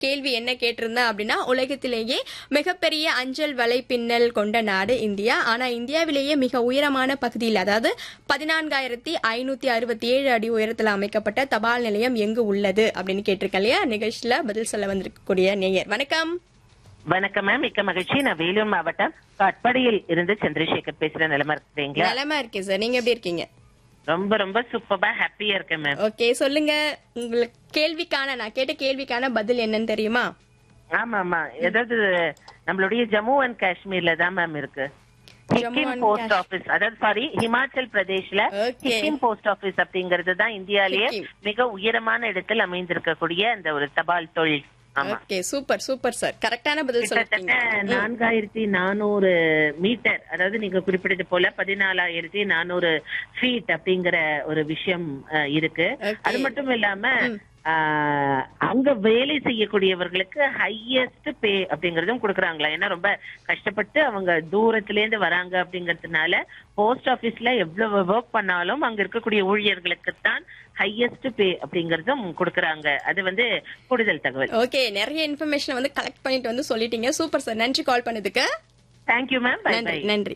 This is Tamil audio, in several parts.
கேள்வி என்ன கேட்டிருந்தேன் அப்படின்னா உலகத்திலேயே மிகப்பெரிய அஞ்சல் வலை பின்னல் கொண்ட நாடு இந்தியா ஆனா இந்தியாவிலேயே மிக உயரமான பகுதியில் அதாவது பதினான்காயிரத்தி ஐநூத்தி அறுபத்தி ஏழு அடி உயரத்தில் அமைக்கப்பட்ட தபால் நிலையம் எங்கு உள்ளது அப்படின்னு கேட்டிருக்கேன் இல்லையா நிகழ்ச்சியில பதில் சொல்ல வந்திருக்கக்கூடிய நேயர் வணக்கம் வணக்கம் மேம் மிக்க மகிழ்ச்சி நான் வேலூர் மாவட்டம் காட்பாடியில் இருந்து சந்திரசேகர் பேசுறேன் நிலமா இருக்கிறீங்களா நலமா இருக்கேன் சார் நீங்க எப்படி இருக்கீங்க ரொம்ப ரொம்ப சூப்பரா ஹாப்பியா இருக்கேன் மேம் ஓகே சொல்லுங்க உங்களுக்கு கேள்விக்கான நான் கேட்ட கேள்விக்கான பதில் என்னன்னு தெரியுமா ஆமா ஆமா ஏதாவது நம்மளுடைய ஜம்மு அண்ட் காஷ்மீர்ல தான் மேம் இருக்கு Jammu Sikkim and post office அதாவது சாரி ஹிமாச்சல் பிரதேஷ்ல Okay. சிக்கிம் போஸ்ட் ஆபீஸ் அப்படிங்கிறது தான் இந்தியாலேயே சிக்கிம். மிக உயரமான இடத்தில் அமைந்திருக்கக்கூடிய அந்த ஒரு தபால் தொழில் ஆமா ஓகே சூப்பர் சூப்பர் சார் கரெக்டான பதில் கிட்டத்தட்ட சொல்லிட்டீங்க நான்காயிரத்தி நானூறு மீட்டர் அதாவது நீங்க குறிப்பிட்டது போல பதினாலாயிரத்தி நானூறு ஃபீட் அப்படிங்கிற ஒரு விஷயம் அஹ், இருக்கு Okay. அது மட்டும் இல்லாம ஆஹ், அங்க வேலை செய்யக்கூடியவர்களுக்கு ஹையஸ்ட் பே அப்படிங்கறதும் கொடுக்கறாங்களா ஏன்னா ரொம்ப கஷ்டப்பட்டு அவங்க தூரத்துல இருந்து வராங்க அப்படிங்கறதுனால போஸ்ட் ஆபீஸ்ல எவ்வளவு ஒர்க் பண்ணாலும் அங்க இருக்கக்கூடிய ஊழியர்களுக்கு தான் ஹையஸ்ட் பே அப்படிங்கறதும் கொடுக்கறாங்க அது வந்து கூடுதல் தகவல் ஓகே நிறைய இன்ஃபர்மேஷன் வந்து கலெக்ட் பண்ணிட்டு வந்து சொல்லிட்டீங்க சூப்பர் சார் நன்றி கால் பண்ணதுக்கு தேங்க்யூ மேம் பை நன்றி பை நன்றி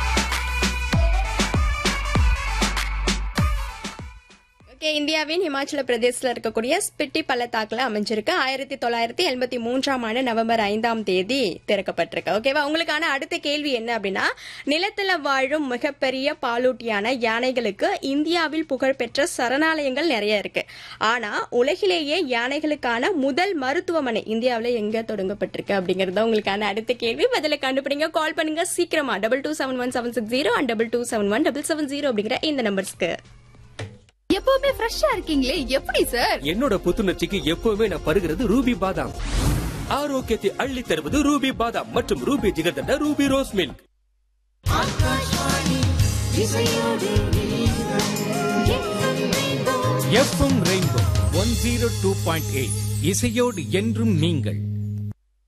ஓகே இந்தியாவின் இமாச்சல பிரதேசத்தில் இருக்கக்கூடிய ஸ்பிட்டி பள்ளத்தாக்குல அமைஞ்சிருக்கு ஆயிரத்தி தொள்ளாயிரத்தி எண்பத்தி மூன்றாம் ஆண்டு நவம்பர் ஐந்தாம் தேதி திறக்கப்பட்டிருக்கு ஓகேவா உங்களுக்கான அடுத்த கேள்வி என்ன அப்படின்னா நிலத்துல வாழும் மிகப்பெரிய பாலூட்டியான யானைகளுக்கு இந்தியாவில் புகழ்பெற்ற சரணாலயங்கள் நிறைய இருக்கு ஆனா உலகிலேயே யானைகளுக்கான முதல் மருத்துவமனை இந்தியாவில் எங்க தொடங்கப்பட்டிருக்கு அப்படிங்கறது தான் உங்களுக்கான அடுத்த கேள்வி பதில கண்டுபிடிங்க கால் பண்ணுங்க சீக்கிரமா double two seven one seven six zero and double two seven one double seven zero அப்படிங்கிற இந்த நம்பர்ஸ்க்கு எப்பவுமே ஃப்ரெஷ்ஷா இருக்கீங்களே எப்படி சார் என்னோட புத்துணர்ச்சிக்கு எப்பவுமே நான் பருகிறது ரூபி பாதாம் ஆரோக்கியத்தை அள்ளி தருவது ரூபி பாதாம் மற்றும் Ruby jigarthanda Ruby rose milk FM rainbow one zero two point eight இசையோடு என்றும் நீங்கள்